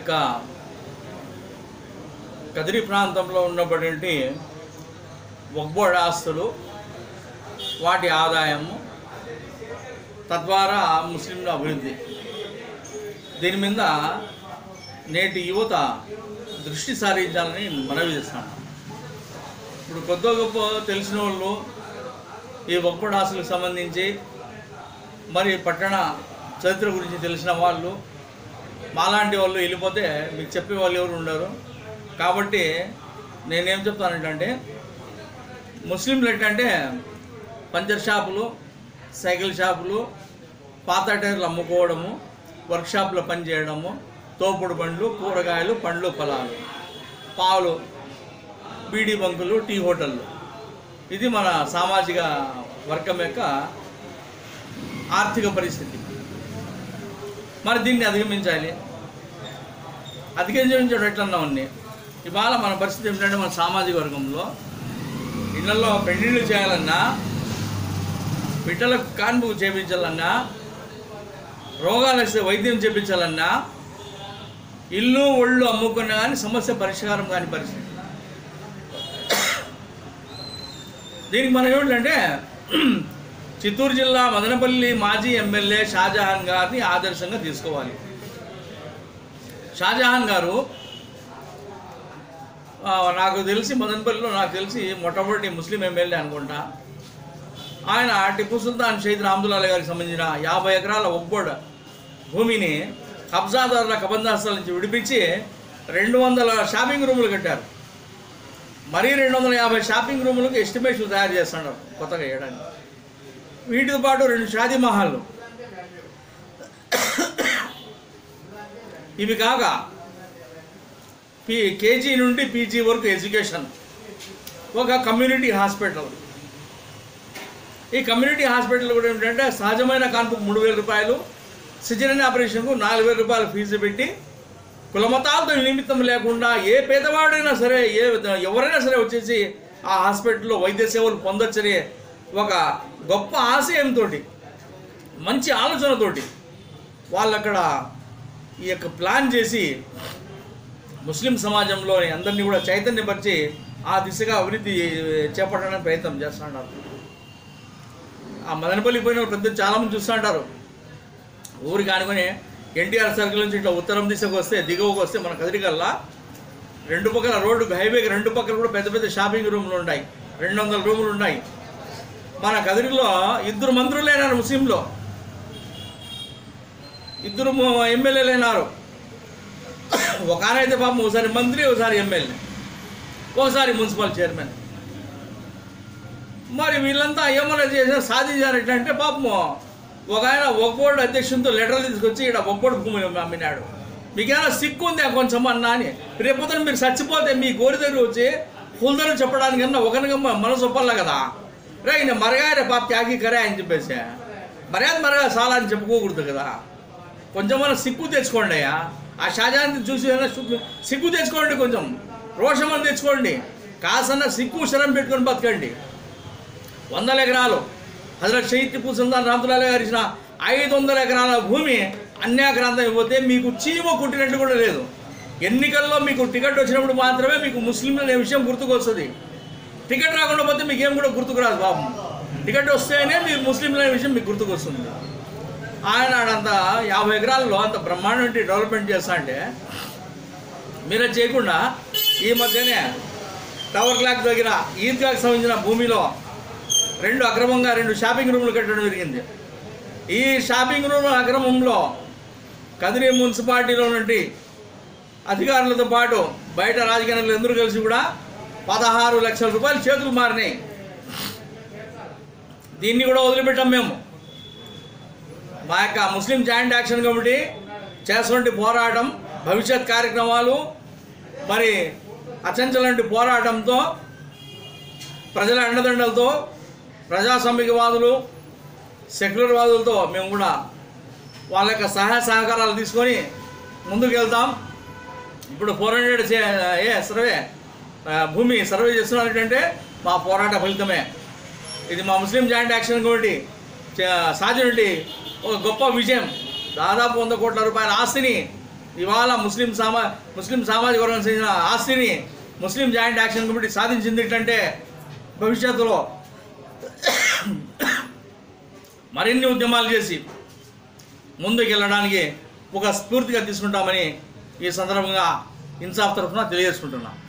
యొక్క కదిరి ప్రాంతంలో ఉన్నటువంటి ఒగ్గోడ ఆస్తులు వాటి ఆదాయము తద్వారా ముస్లింల అభివృద్ధి దీని మీద నేటి యువత దృష్టి సారించాలని మనవి చేస్తాను ఇప్పుడు కొద్ది గొప్ప తెలిసిన వాళ్ళు ఈ ఒక్కడు ఆస్తులకు సంబంధించి మరి పట్టణ చరిత్ర గురించి తెలిసిన వాళ్ళు మాలాంటి వాళ్ళు వెళ్ళిపోతే మీకు చెప్పే వాళ్ళు ఎవరు ఉండరు కాబట్టి నేనేం చెప్తానంటే ముస్లింలు ఏంటంటే పంచర్ షాపులు సైకిల్ షాపులు పాత టైర్లు అమ్ముకోవడము వర్క్షాప్లో పనిచేయడము తోపుడు పండ్లు కూరగాయలు పండ్లు ఫలాలు పాలు బీడీ బంకులు టీ హోటళ్ళు ఇది మన సామాజిక వర్గం యొక్క ఆర్థిక పరిస్థితి మరి దీన్ని అధిగమించాలి అధిగమించడం ఎట్లన్నా ఉంది ఇవాళ మన పరిస్థితి ఏమిటంటే మన సామాజిక వర్గంలో ఇళ్లలో పెళ్లిళ్ళు చేయాలన్నా బిడ్డలకు కాన్పు చేయించాలన్నా రోగాలు వస్తే వైద్యం చేయించాలన్నా ఇల్లు ఒళ్ళు అమ్ముకున్నా కానీ సమస్య పరిష్కారం కాని పరిస్థితి దీనికి మనం ఏమిటంటే చిత్తూరు జిల్లా మదనపల్లి మాజీ ఎమ్మెల్యే షాజహాన్ గారిని ఆదర్శంగా తీసుకోవాలి షాజహాన్ గారు ఆ, నాకు తెలిసి మదనపల్లిలో నాకు తెలిసి మొట్టమొదటి ముస్లిం ఎమ్మెల్యే అనుకుంటా ఆయన టిప్పు సుల్తాన్ షహీద్ రామ్దుల్లా గారికి సంబంధించిన యాభై ఎకరాల ఒబ్బోడ భూమిని కబ్జాదారుల కబందాస్తాల నుంచి విడిపించి రెండు వందల షాపింగ్ రూములు కట్టారు మరీ రెండు వందల యాభై షాపింగ్ రూములకు ఎస్టిమేషన్ తయారు చేస్తున్నారు కొత్తగా వేయడానికి వీటితో పాటు రెండు షాదీ మహల్లు ఇవి కాక పీ కేజీ నుండి పీజీ వరకు ఎడ్యుకేషన్ ఒక కమ్యూనిటీ హాస్పిటల్ ఈ కమ్యూనిటీ హాస్పిటల్ కూడా ఏమిటంటే సహజమైన కాన్పుకు మూడు వేల రూపాయలు సిజరన్ ఆపరేషన్కు నాలుగు వేల రూపాయలు ఫీజు పెట్టి కులమతాలతో నిమిత్తం లేకుండా ఏ పేదవాడైనా సరే ఏ ఎవరైనా సరే వచ్చేసి ఆ హాస్పిటల్లో వైద్య సేవలు పొందొచ్చనే ఒక గొప్ప ఆశయంతో మంచి ఆలోచనతోటి వాళ్ళు అక్కడ ఈ యొక్క ప్లాన్ చేసి ముస్లిం సమాజంలోని అందరినీ కూడా చైతన్యపరిచి ఆ దిశగా అభివృద్ధి చేపట్టడానికి ప్రయత్నం చేస్తున్నారు ఆ మదనపల్లి పోయిన వాళ్ళు పెద్ద చాలామంది చూస్తూ ఉంటారు ఊరికి ఆనుకొని ఎన్టీఆర్ సర్కిల్ నుంచి ఇట్లా ఉత్తరం దిశకు వస్తే దిగువకు వస్తే మన కదిరికల్లా రెండు పక్కల రోడ్డు హైవేకి రెండు పక్కల కూడా పెద్ద పెద్ద షాపింగ్ రూములు ఉన్నాయి రెండు వందల రూములు ఉన్నాయి మన కదిరిలో ఇద్దరు మంత్రులు అయినారు ముస్లింలో ఇద్దరు ము- ఎమ్మెల్యేలు అయినారు ఒక ఆయన అయితే పాపం ఒకసారి మంత్రి ఒకసారి ఎమ్మెల్యే ఒకసారి మున్సిపల్ చైర్మన్ మరి వీళ్ళంతా ఏమన్నా చేశారు సాధించారు అంటే పాపము ఒక ఆయన ఒక్కోడు అధ్యక్షునితో లెటర్లు తీసుకొచ్చి ఇక్కడ ఒక్కోడు భూమి అమ్మినాడు మీకేమైనా సిక్కు ఉందా కొంచెం అన్నా అని రేపొద్దున మీరు చచ్చిపోతే మీ గోరి దగ్గర వచ్చి ఫుల్దరు చెప్పడానికన్నా ఒకరికమ్మ మనసు ఒప్పల్లా కదా రే ఈయన మరగాయరే పాప త్యాగి కరే అని చెప్పేసి మర్యాద మరగా చాలా అని చెప్పుకోకూడదు కదా కొంచెమన్నా సిగ్గు తెచ్చుకోండి అయ్యా ఆ షాజహాన్ చూసి ఏదైనా సిగ్గు- సిగ్గు తెచ్చుకోండి కొంచెం రోషమని తెచ్చుకోండి కాసన్న సిగ్గు శరం పెట్టుకొని బతకండి వందల ఎకరాలు హజరత్ షహీద్ టిప్పు సుల్తాన్ రామతుల్లా గారు ఇచ్చిన ఐదు వందల ఎకరాల భూమి అన్యాక్రాంతం ఇవ్వతే మీకు చీమ కుట్టినట్టు కూడా లేదు ఎన్నికల్లో మీకు టికెట్ వచ్చినప్పుడు మాత్రమే మీకు ముస్లింలు అనే విషయం గుర్తుకొస్తుంది టికెట్ రాకుండా పోతే మీకు ఏం కూడా గుర్తుకు రాదు బాబు టికెట్ వస్తేనే మీరు ముస్లింలు అనే విషయం మీకు గుర్తుకొస్తుంది ఆయన అంత యాభై ఎకరాల్లో అంత బ్రహ్మాండం డెవలప్మెంట్ చేస్తా అంటే మీరు అది చేయకుండా ఈ మధ్యనే టవర్ క్లాక్ దగ్గర ఈద్గాకి సంబంధించిన భూమిలో రెండు అక్రమంగా రెండు షాపింగ్ రూములు కట్టడం జరిగింది ఈ షాపింగ్ రూమ్ అక్రమంలో కదిరి మున్సిపాలిటీలో నుండి అధికారులతో పాటు బయట రాజకీయ నాయకులు అందరూ కలిసి కూడా పదహారు లక్షల రూపాయలు చేతులు మారినాయి దీన్ని కూడా వదిలిపెట్టాం మేము మా యొక్క ముస్లిం జాయింట్ యాక్షన్ కమిటీ చేసినటువంటి పోరాటం భవిష్యత్ కార్యక్రమాలు మరి అచంచలంటి పోరాటంతో ప్రజల అండదండలతో ప్రజాస్వామికవాదులు సెక్యులర్ వాదులతో మేము కూడా వాళ్ళ యొక్క సహాయ సహకారాలు తీసుకొని ముందుకు వెళ్తాం ఇప్పుడు ఫోర్ హండ్రెడ్ ఏ సర్వే ఆ, భూమి సర్వే చేస్తున్నారంటే మా పోరాట ఫలితమే ఇది మా ముస్లిం జాయింట్ యాక్షన్ కమిటీ చే- సాధించి ఒక గొప్ప విజయం దాదాపు వంద కోట్ల రూపాయల ఆస్తిని ఇవాళ ముస్లిం సమా ముస్లిం సామాజిక వర్గానికి చెందిన ఆస్తిని ముస్లిం జాయింట్ యాక్షన్ కమిటీ సాధించింది ఏంటంటే భవిష్యత్తులో మరిన్ని ఉద్యమాలు చేసి ముందుకు వెళ్ళడానికి ఒక స్ఫూర్తిగా తీసుకుంటామని ఈ సందర్భంగా ఇన్సాఫ్ తరఫున తెలియజేసుకుంటున్నాం